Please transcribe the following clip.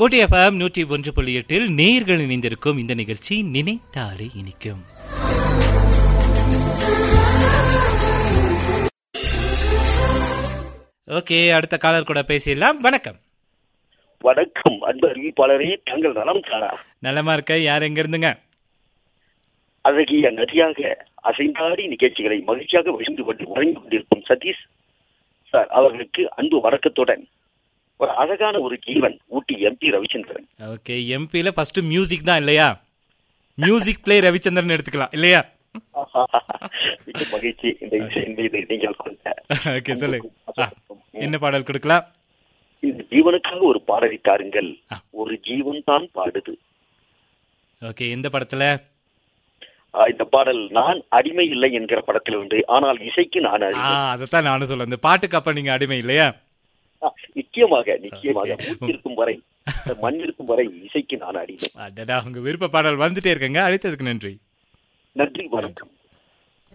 ஓடிஎஃப்எம் நூற்றி ஒன்று புள்ளி எட்டில் நேர்கள் இணைந்திருக்கும் இந்த நிகழ்ச்சி நினைத்தாலே இனிக்கும் ஓகே அடுத்த காலர் கூட பேசிடலாம் வணக்கம் வணக்கம் அன்பு அறிவிப்பாளரே தங்கள் நலம் காணா நலமா இருக்க யார் எங்க இருந்துங்க அழகிய நதியாக அசைந்தாடி நிகழ்ச்சிகளை மகிழ்ச்சியாக விழுந்து கொண்டு வழங்கி கொண்டிருக்கும் சதீஷ் சார் அவர்களுக்கு அன்பு வணக்கத்துடன் ஒரு அழகான ஒரு ஜீவன் ஊட்டி எம்பி ரவிச்சந்திரன் ஓகே எம்பியில ஃபர்ஸ்ட் மியூசிக் தான் இல்லையா மியூசிக் பிளே ரவிச்சந்திரன் எடுத்துக்கலாம் இல்லையா மிக்க மகிழ்ச்சி இந்த இசையின் மீது நீங்கள் கொண்ட ஓகே சொல்லு ஆ, என்ன பாடல் கொடுக்கலாம் இந்த ஜீவனுக்காக ஒரு பாடலை தாருங்கள் ஆ. ஒரு ஜீவன் தான் பாடுது ஓகே எந்த படத்துல ஆ, இந்த பாடல் நான் அடிமை இல்லை என்கிற படத்தில் உண்டு ஆனால் இசைக்கு நான் ஆ அடிமை அதைத்தான் நானும் சொல்ல இந்த பாட்டுக்கு அப்ப நீங்க அடிமை இல்லையா ஆ, நிச்சயமாக நிச்சயமாக Okay. மூச்சு இருக்கும் வரை இந்த மண் இருக்கும் வரை இசைக்கு நான் அடிமை அடடா உங்க விருப்ப பாடல் வந்துட்டே இருக்கங்க அழைத்ததுக்கு நன்றி நன்றி வணக்கம்